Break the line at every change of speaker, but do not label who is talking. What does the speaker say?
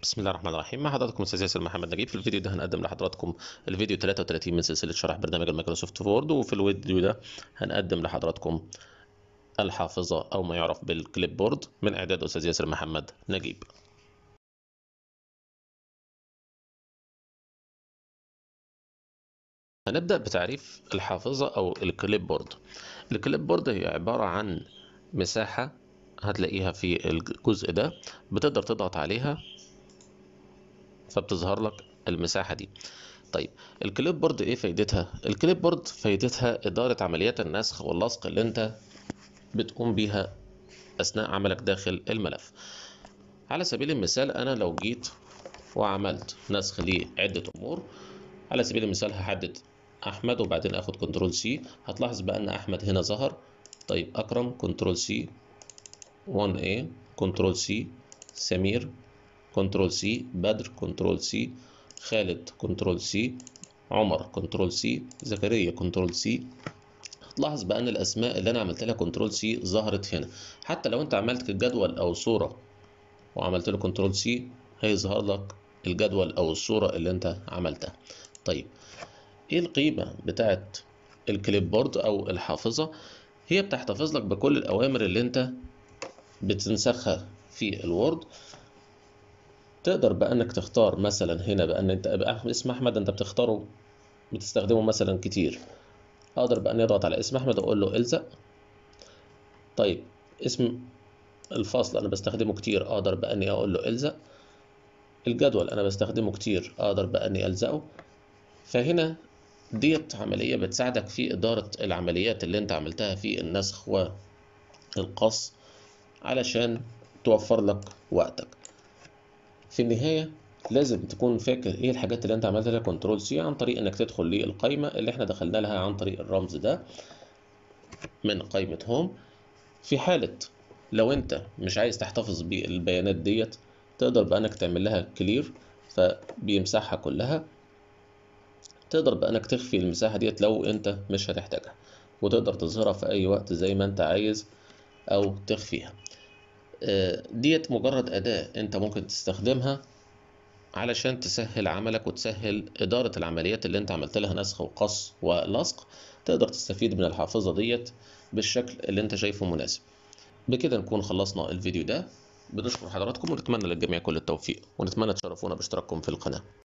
بسم الله الرحمن الرحيم مع حضراتكم استاذ ياسر محمد نجيب في الفيديو ده هنقدم لحضراتكم الفيديو 33 من سلسله شرح برنامج المايكروسوفت وورد وفي الفيديو ده هنقدم لحضراتكم الحافظه او ما يعرف بالكليب بورد من اعداد استاذ ياسر محمد نجيب هنبدا بتعريف الحافظه او الكليب بورد الكليب بورد هي عباره عن مساحه هتلاقيها في الجزء ده بتقدر تضغط عليها فبتظهر لك المساحة دي طيب الكليب بورد ايه فايدتها الكليب بورد فايدتها إدارة عمليات النسخ واللصق اللي انت بتقوم بيها أثناء عملك داخل الملف على سبيل المثال أنا لو جيت وعملت نسخ لعدة أمور على سبيل المثال هحدد أحمد وبعدين آخد كنترول سي هتلاحظ بقى أن أحمد هنا ظهر طيب أكرم كنترول سي 1A كنترول سي سمير كنترول سي بدر كنترول سي خالد كنترول سي عمر كنترول سي زكريا كنترول سي هتلاحظ بقى ان الاسماء اللي انا عملت لها كنترول سي ظهرت هنا حتى لو انت عملت الجدول او صورة وعملت له كنترول سي هيظهر لك الجدول او الصورة اللي انت عملتها طيب ايه القيمة بتاعت الكليب بورد او الحافظة هي بتحتفظ لك بكل الاوامر اللي انت بتنسخها في الوورد تقدر بقى انك تختار مثلا هنا بقى ان انت بقى اسم احمد انت بتختاره بتستخدمه مثلا كتير اقدر بقى اني اضغط على اسم احمد واقول له الزق طيب اسم الفصل انا بستخدمه كتير اقدر بقى اني اقول له الزق الجدول انا بستخدمه كتير اقدر بقى اني الزقه فهنا ديت عملية بتساعدك في إدارة العمليات اللي انت عملتها في النسخ والقص علشان توفر لك وقتك في النهاية لازم تكون فاكر ايه الحاجات اللي انت عملت لها كنترول سي عن طريق انك تدخل للقائمة اللي احنا دخلنا لها عن طريق الرمز ده من قائمة هوم في حالة لو انت مش عايز تحتفظ بالبيانات ديت تقدر بقى انك تعمل لها كلير فبيمسحها كلها تقدر بقى انك تخفي المساحة ديت لو انت مش هتحتاجها وتقدر تظهرها في اي وقت زي ما انت عايز او تخفيها ديت مجرد أداة أنت ممكن تستخدمها علشان تسهل عملك وتسهل إدارة العمليات اللي أنت عملت لها نسخ وقص ولصق تقدر تستفيد من الحافظة ديت بالشكل اللي أنت شايفه مناسب بكده نكون خلصنا الفيديو ده بنشكر حضراتكم ونتمنى للجميع كل التوفيق ونتمنى تشرفونا باشتراككم في القناة